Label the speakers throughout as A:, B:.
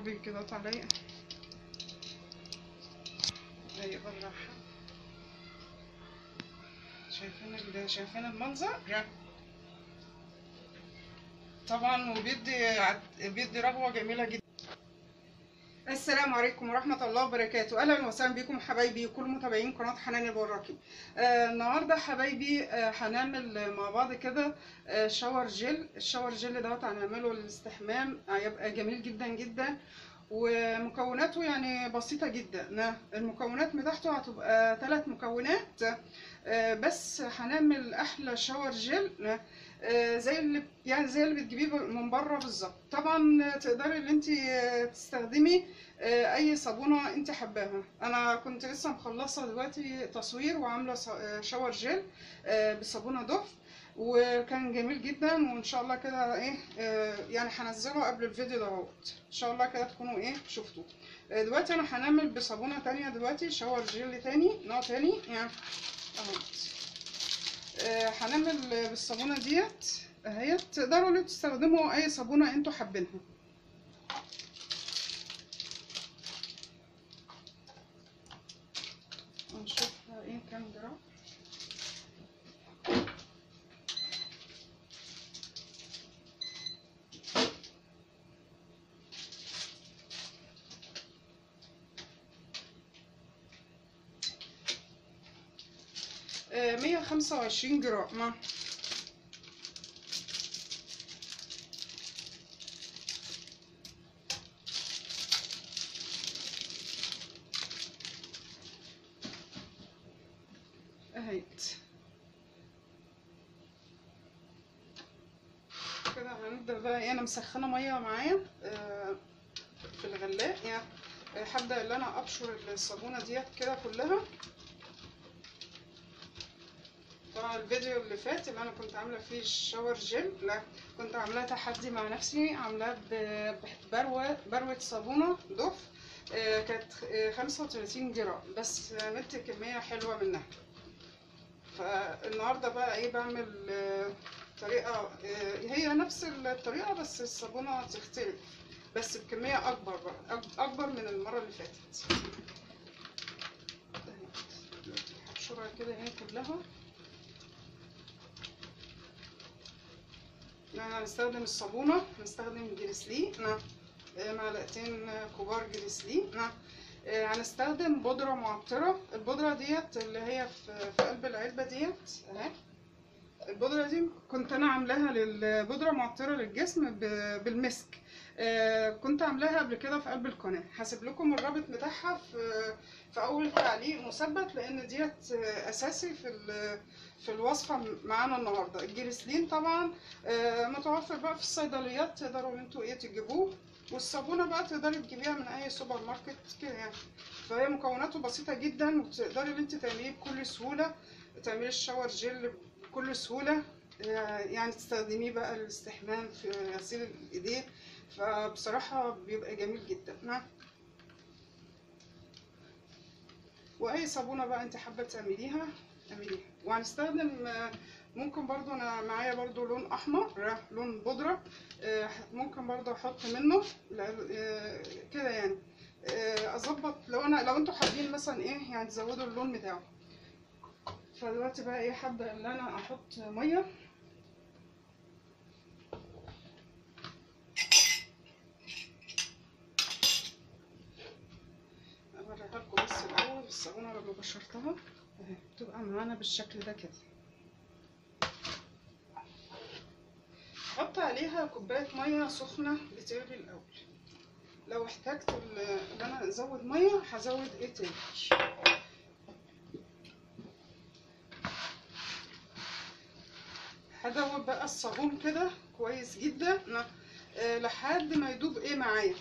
A: قربي كده عليا ايوه بالراحة شايفين ال- شايفين المنظر طبعا وبيدي عد- بيدي رغوة جميلة جدا السلام عليكم ورحمة الله وبركاته أهلا وسهلا بكم حبايبي كل متابعين قناة حنان البراكي آه النهاردة حبايبي آه هنعمل مع بعض كده آه شاور جل الشاور جل دوت هنعمله للاستحمام هيبقى جميل جدا جدا ومكوناته يعني بسيطة جدا نا- المكونات بتاعته هتبقى ثلاث مكونات آه، بس هنعمل أحلى شاور جل نا- آه، زي اللي يعني زي اللي بتجيبيه من بره بالظبط طبعا تقدري ان انت تستخدمي آه، اي صابونه انت حباها انا كنت لسه مخلصه دلوقتي تصوير وعامله ص- آه، شاور جل آه، بصابونه دف وكان جميل جدا وان شاء الله كده ايه آه، يعني هنزله قبل الفيديو دوت ان شاء الله كده تكونوا ايه شفتوه آه، دلوقتي انا هنعمل بصابونه تانية دلوقتي شاور جل تاني نوع تاني يعني اهو آه، هنعمل بالصابونه ديت اهي تقدروا انتوا تستخدموا اي صابونه انتوا حابينها نشوفها ايه كام جرام آه، مية خمسة وعشرين جرام آه. اهيت كده هنبدأ بقى ايه انا مسخنة مية معايا آه، في الغلاء يعني آه، هبدأ ان انا ابشر الصابونة ديت كده كلها طبعا الفيديو اللي فات اللي انا كنت عامله فيه الشاور جل لا كنت عاملاه تحدي مع نفسي عاملاه ب- بروه بروه صابونه دف آه، كانت آه، 35 جرام بس عملت كميه حلوه منها فالنهارده بقى ايه بعمل آه، طريقه آه، هي نفس الطريقه بس الصابونه تختلف بس بكميه اكبر بقى أك- اكبر من المره اللي فاتت هبشرها كده ايه كلها يعني هنستخدم الصابونة هنستخدم جليسلين نعم آه، معلقتين كبار جليسلين نعم آه، هنستخدم بودرة معطرة البودرة ديت اللي هي في في قلب العلبة ديت اهي البودرة دي كنت أنا عاملاها للبودرة معطرة للجسم ب- بالمسك آه، كنت عاملاها قبل كده في قلب القناة هسيب لكم الرابط بتاعها في في أول تعليق مثبت لأن ديت آه، أساسي في ال- في الوصفة معانا النهاردة الجليسلين طبعا آه، متوفر بقى في الصيدليات تقدروا ان انتوا ايه تجيبوه والصابونة بقى تقدري تجيبيها من اي سوبر ماركت كده يعني فهي مكوناته بسيطة جدا وتقدري ان انت تعمليه بكل سهولة تعملي الشاور جل بكل سهولة آه، يعني تستخدميه بقى للاستحمام في غسيل الايدين فبصراحة بيبقى جميل جدا نعم واي صابونة بقى انت حابة تعمليها اعمليها وهنستخدم آه، ممكن برضو انا معايا برضو لون احمر لون بودرة آه، ممكن برضو احط منه لا- آه، كده يعني آه، اظبط لو انا لو انتوا حابين مثلا ايه يعني تزودوا اللون بتاعه فدلوقتي بقى ايه هبدأ ان انا احط مية اوريها لكم بس الاول الصابونة لما بشرتها اهي بتبقى معانا بالشكل ده كده حط عليها كوباية مية سخنة بتغلي الأول لو احتجت ال- ان انا ازود مية هزود ايه تاني هدوب بقى الصابون كده كويس جدا ن- آه، لحد ما يدوب ايه معايا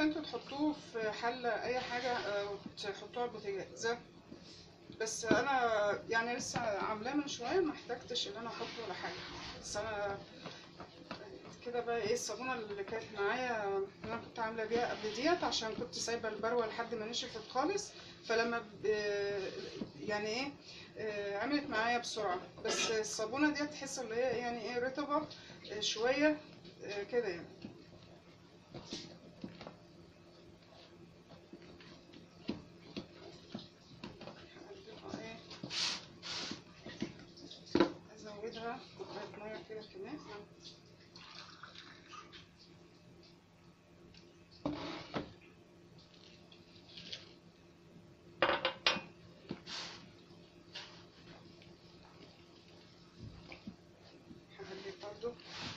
A: انتوا تحطوه في حله اي حاجه آه، وتحطوها على البوتاجاز بس انا يعني لسه عاملاه من شويه ما احتجتش ان انا احطه ولا حاجه بس انا كده بقى ايه الصابونه اللي كانت معايا اللي انا كنت عامله بيها قبل ديت عشان كنت سايبه البروه لحد ما نشفت خالص فلما ب... يعني ايه آه، عملت معايا بسرعه بس الصابونه ديت تحس اللي هي يعني ايه رطبه آه، شويه آه، كده يعني هقلبها ايه ازودها كوبايه ميه كده كمان هقلب برضو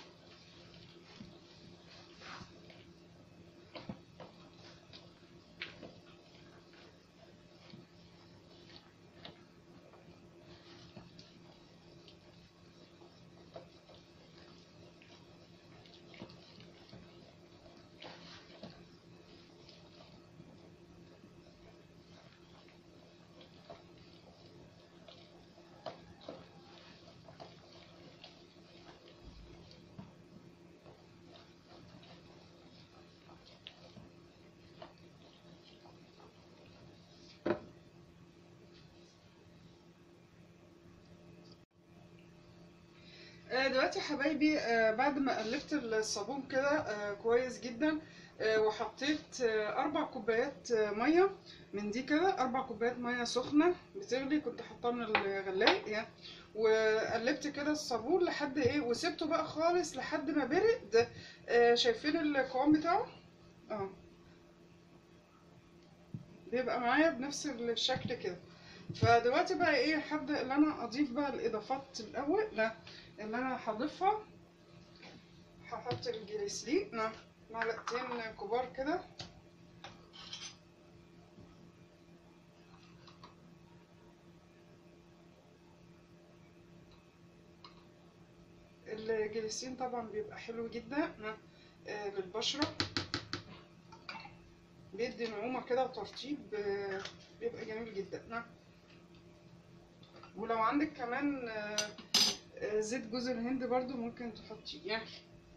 A: آه، دلوقتي يا حبايبي آه، بعد ما قلبت الصابون كده آه، كويس جدا آه، وحطيت آه، اربع كوبايات آه، ميه من دي كده اربع كوبايات ميه سخنه بتغلي كنت حاطاها من الغلاية يعني وقلبت كده الصابون لحد ايه وسبته بقى خالص لحد ما برد آه، شايفين القوام بتاعه اه بيبقى معايا بنفس الشكل كده فدلوقتي بقى ايه هبدأ ان انا اضيف بقى الاضافات الاول لا اللي انا هضيفها هحط الجليسرين نعم معلقتين كبار كده الجليسرين طبعا بيبقى حلو جدا نعم، آه، للبشرة بيدي نعومة كده وترطيب آه، بيبقى جميل جدا نعم ولو عندك كمان آه، آه، زيت جوز الهند برضو ممكن تحطيه يعني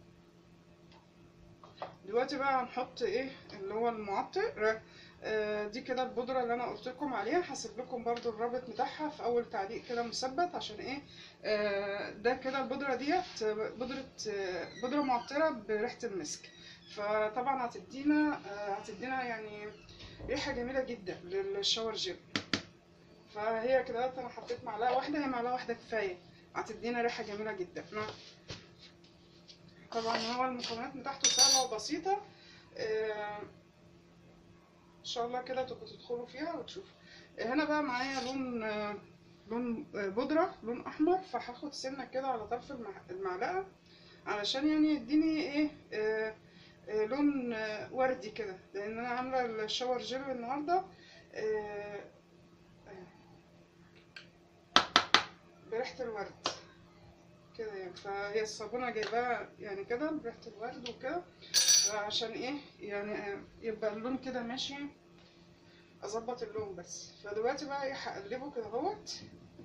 A: دلوقتي بقى هنحط ايه اللي هو المعطر آه، دي كده البودرة اللي انا قلت لكم عليها هسيب لكم برضو الرابط بتاعها في اول تعليق كده مثبت عشان ايه آه، ده كده البودرة ديت بودرة آه، بودرة معطرة بريحة المسك فطبعا هتدينا آه، هتدينا يعني ريحة جميلة جدا للشاور جيل فهي كده انا حطيت معلقة واحدة هي معلقة واحدة كفاية هتدينا ريحة جميلة جدا نعم. طبعا هو المكونات بتاعته سهلة وبسيطة آه، ان شاء الله كده تبقوا تدخلوا فيها وتشوفوا آه، هنا بقى معايا لون آه، لون آه، بودرة لون احمر فهاخد سنة كده على طرف المع- المعلقة علشان يعني يديني ايه آه، آه، لون آه، وردي كده لان انا عاملة الشاور جيل النهاردة آه، بريحة الورد كده يعني فهي الصابونة جايباها يعني كده بريحة الورد وكده عشان ايه يعني آه، يبقى اللون كده ماشي اظبط اللون بس فدلوقتي بقى ايه هقلبه كده اهوت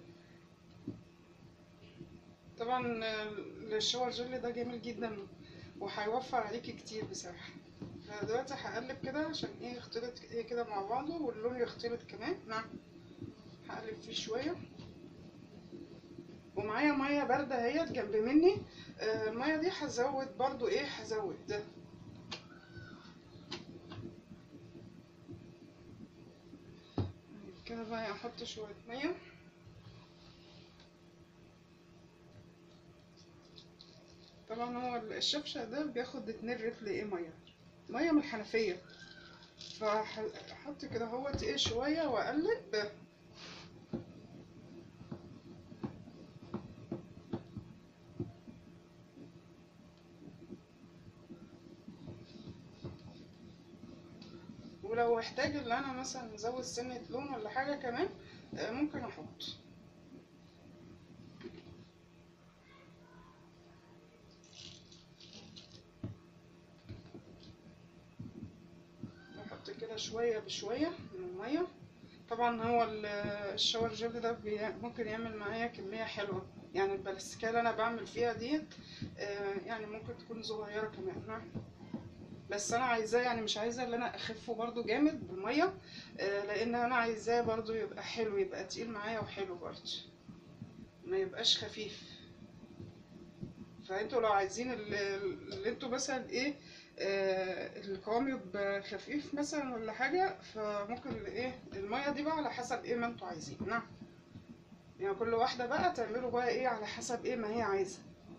A: طبعا آه، الشاور جل ده جميل جدا وهيوفر عليكي كتير بصراحة فدلوقتي هقلب كده عشان ايه يختلط ايه كده مع بعضه واللون يختلط كمان نعم هقلب فيه شوية ومعايا ميه بارده اهيت جنب مني آه، الميه دي هزود برضو ايه هزود ده كده بقى احط شويه ميه طبعا هو الشفشة ده بياخد اتنين رتل ايه ميه ميه من الحنفيه فاحط كده اهوت ايه شويه واقلب ولو احتاج ان انا مثلا ازود سنة لون ولا حاجة كمان آه، ممكن احط فيها شويه بشويه من الميه طبعا هو ال- الشاور جل ده بي- ممكن يعمل معايا كميه حلوه يعني البلاستيكيه اللي انا بعمل فيها ديت آه، يعني ممكن تكون صغيره كمان نعم. بس انا عايزاه يعني مش عايزه ان انا اخفه برضو جامد بالميه آه، لان انا عايزاه برضو يبقى حلو يبقى تقيل معايا وحلو برضو ما يبقاش خفيف فانتوا لو عايزين ال- ال- اللي انتوا مثلا ايه آه القوام يبقى خفيف مثلا ولا حاجه فممكن ايه الميه دي بقى على حسب ايه ما انتوا عايزين نعم يعني كل واحده بقى تعملوا بقى ايه على حسب ايه ما هي عايزه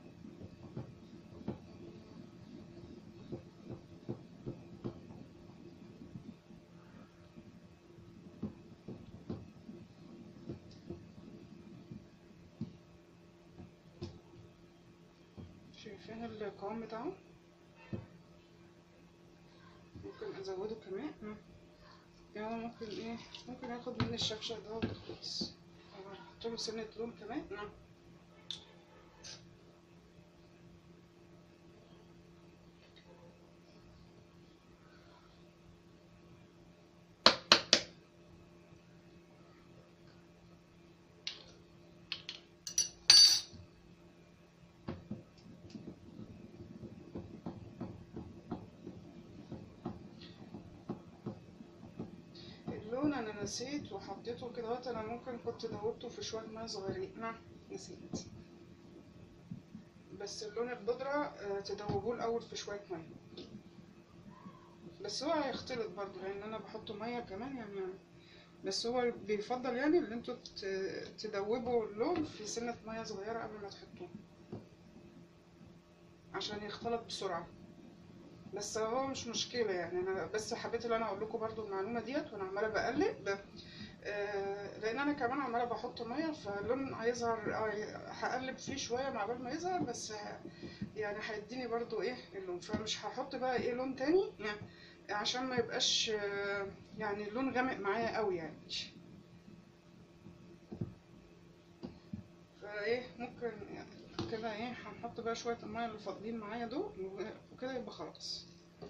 A: شايفين القوام بتاعه ممكن ازوده كمان مم. يعني ممكن ايه ممكن اخد من الشفشق ده وخلاص احط له سنه لون كمان نعم اللون انا نسيت وحطيته كده وقت انا ممكن كنت دوبته في شويه ميه صغيرين نعم نسيت بس اللون البودرة آه، تدوبوه الاول في شويه ميه بس هو هيختلط برضه لان انا بحط ميه كمان يعني بس هو بيفضل يعني ان انتوا ت- تدوبوا اللون في سنه ميه صغيره قبل ما تحطوه عشان يختلط بسرعه بس هو مش مشكله يعني انا بس حبيت ان انا اقول لكم برضو المعلومه ديت وانا عماله بقلب آه، لان انا كمان عماله بحط ميه فاللون هيظهر آه، هقلب فيه شويه مع بال ما يظهر بس ه- يعني هيديني برضو ايه اللون فمش هحط بقى ايه لون تاني يعني عشان ما يبقاش آه، يعني اللون غامق معايا قوي يعني فايه ممكن يعني كده ايه هنحط بقى شويه الميه اللي فاضلين معايا دول وكده يبقى خلاص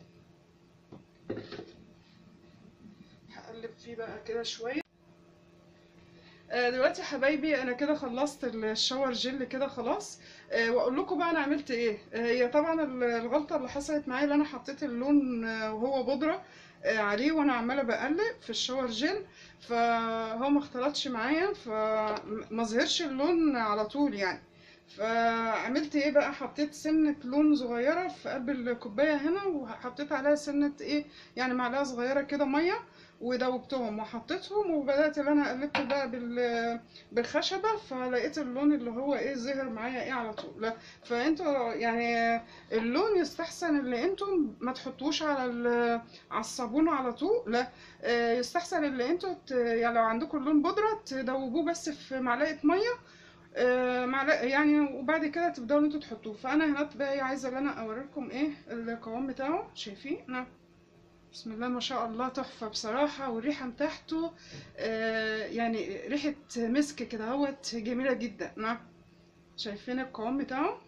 A: هقلب فيه بقى كده شويه آه، دلوقتي يا حبايبي انا كده خلصت الشاور جل كده خلاص آه، واقول لكم بقى انا عملت ايه آه، هي طبعا ال- الغلطه اللي حصلت معايا اللي انا حطيت اللون آه، وهو بودره آه، عليه وانا عماله بقلب في الشاور جل فهو ما اختلطش معايا فما ظهرش اللون على طول يعني فعملت ايه بقى حطيت سنة لون صغيرة في قلب الكوباية هنا وحطيت عليها سنة ايه يعني معلقة صغيرة كده مية ودوبتهم وحطيتهم وبدأت ان انا قلبت بقى بال بالخشبة فلقيت اللون اللي هو ايه ظهر معايا ايه على طول لا فانتوا يعني اللون يستحسن اللي انتم ما تحطوش على ال- على الصابون على طول لا آه، يستحسن اللي انتوا ت- يعني لو عندكم اللون بودرة تدوبوه بس في معلقة مية آه، معلقة يعني وبعد كده تبدأوا ان انتوا تحطوه فانا هنا بقى إيه عايزة ان انا اوريكم ايه القوام بتاعه شايفين نعم بسم الله ما شاء الله تحفة بصراحة والريحة بتاعته آه، يعني ريحة مسك كده اهوت جميلة جدا نعم شايفين القوام بتاعه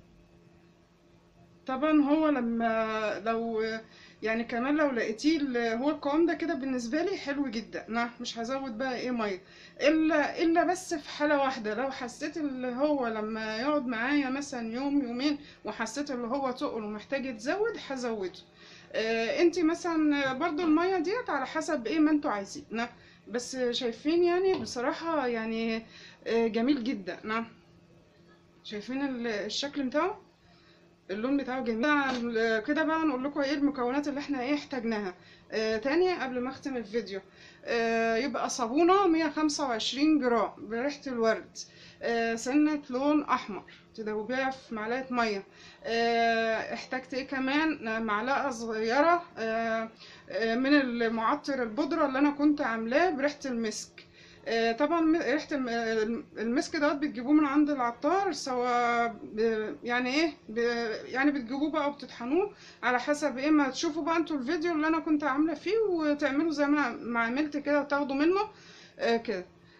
A: طبعا هو لما لو يعني كمان لو لقيتيه ال- هو القوام ده كده بالنسبة لي حلو جدا نعم مش هزود بقى ايه مية الا الا بس في حالة واحدة لو حسيت اللي هو لما يقعد معايا مثلا يوم يومين وحسيت اللي هو تقل ومحتاج يتزود هزوده آه انتي مثلا برضو المية ديت على حسب ايه ما انتوا عايزين نعم بس شايفين يعني بصراحة يعني آه جميل جدا نعم شايفين ال- الشكل بتاعه اللون بتاعه جميل طبعاً كده بقى نقول لكم ايه المكونات اللي احنا ايه احتاجناها آه تاني قبل ما اختم الفيديو آه يبقى صابونة 125 جرام بريحة الورد آه سنة لون احمر تدوبيها في معلقة مية آه احتجت ايه كمان معلقة صغيرة آه آه من المعطر البودرة اللي انا كنت عاملاه بريحة المسك آه، طبعا م- ريحة الم- المسك دوت بتجيبوه من عند العطار سواء ب- يعني ايه ب- يعني بتجيبوه بقى وبتطحنوه على حسب ايه ما تشوفوا بقى انتوا الفيديو اللي انا كنت عاملة فيه وتعملوا زي ما انا ما عملت كده وتاخدوا منه آه، كده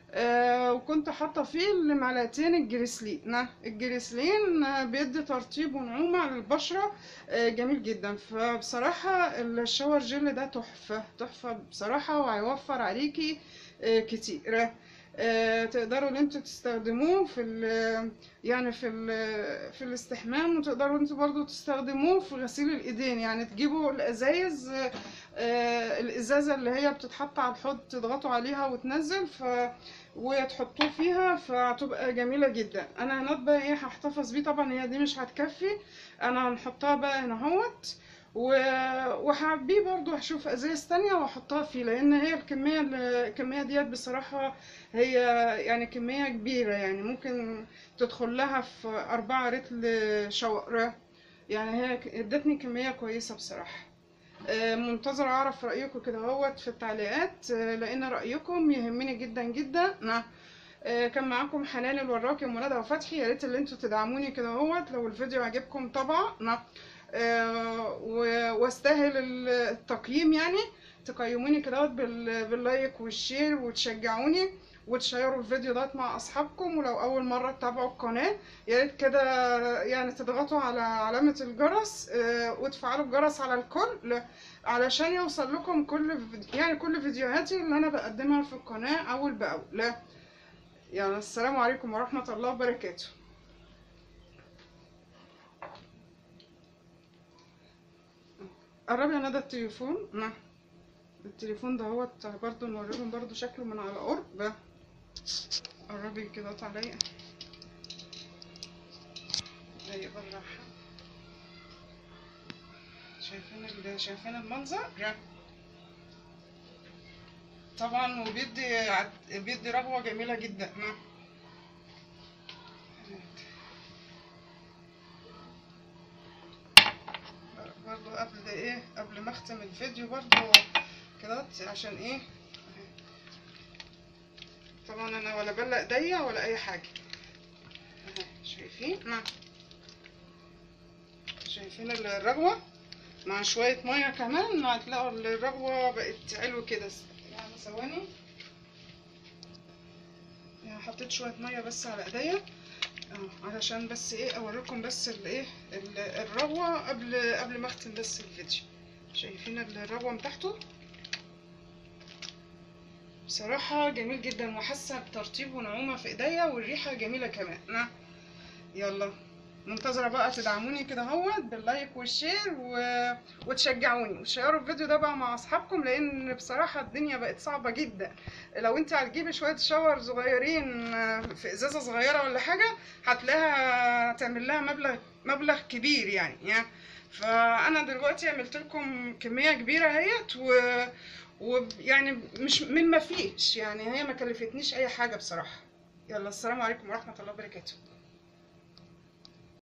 A: آه وكنت حاطه فيه معلقتين الجريسلين نعم، الجريسلين آه، بيدي ترطيب ونعومه على البشره آه جميل جدا فبصراحه الشاور جل ده تحفه تحفه بصراحه وهيوفر عليكي آه كتير آه، تقدروا ان انتوا تستخدموه في ال يعني في ال في الاستحمام وتقدروا انتوا برضو تستخدموه في غسيل الايدين يعني تجيبوا الازايز آه، الازازه اللي هي بتتحط على الحوض تضغطوا عليها وتنزل ف وتحطوه فيها فهتبقى جميله جدا انا هنا بقى ايه هحتفظ بيه طبعا هي دي مش هتكفي انا هنحطها بقى هنا اهوت و- وهعبيه برضو هشوف ازايز تانية واحطها فيه لان هي الكمية الكمية ديت بصراحة هي يعني كمية كبيرة يعني ممكن تدخل لها في أربعة رتل شاور يعني هي ادتني كمية كويسة بصراحة آه، منتظرة أعرف رأيكم كده اهوت في التعليقات آه، لأن رأيكم يهمني جدا جدا نعم آه، كان معاكم حنان الوراكي ومنى وفتحي يا ريت اللي انتوا تدعموني كده اهوت لو الفيديو عجبكم طبعا نعم آه، و- واستاهل ال- التقييم يعني تقيموني كده اهوت بال- باللايك والشير وتشجعوني وتشيروا الفيديو ده مع اصحابكم ولو اول مره تتابعوا القناه يا ريت كده يعني تضغطوا على علامه الجرس آه، وتفعلوا الجرس على الكل علشان يوصل لكم كل فيديو يعني كل فيديوهاتي اللي انا بقدمها في القناه اول باول لا يعني السلام عليكم ورحمه الله وبركاته قربي يا ندى التليفون نعم التليفون دهوت برضو نوريهم برضو شكله من على قرب قربي كده عليا ايوه بالراحة شايفين ال- شايفين المنظر طبعا وبيدي عت- بيدي رغوة جميلة جدا نعم برضو قبل ايه قبل ما اختم الفيديو برضو كده عشان ايه طبعا انا ولا بلق ايديا ولا اي حاجه اهي شايفين نعم شايفين الرغوه مع شويه ميه كمان هتلاقوا الرغوه بقت علو كده يعني ثواني يعني حطيت شويه ميه بس على ايديا اه علشان بس ايه اوريكم بس الايه ال- الرغوه قبل قبل ما اختم بس الفيديو شايفين الرغوه من تحته بصراحة جميل جدا وحاسة بترطيب ونعومة في ايديا والريحة جميلة كمان نعم يلا منتظرة بقى تدعموني كده اهوت باللايك والشير و... وتشجعوني وتشيروا الفيديو ده بقى مع اصحابكم لان بصراحة الدنيا بقت صعبة جدا لو انت هتجيبي شوية شاور صغيرين آه، في ازازة صغيرة ولا حاجة هتلاقيها تعمل لها مبلغ مبلغ كبير يعني يعني فانا دلوقتي عملت لكم كمية كبيرة اهيت و ويعني مش من ما فيش يعني هي ما كلفتنيش اي حاجة بصراحة يلا السلام عليكم ورحمة الله وبركاته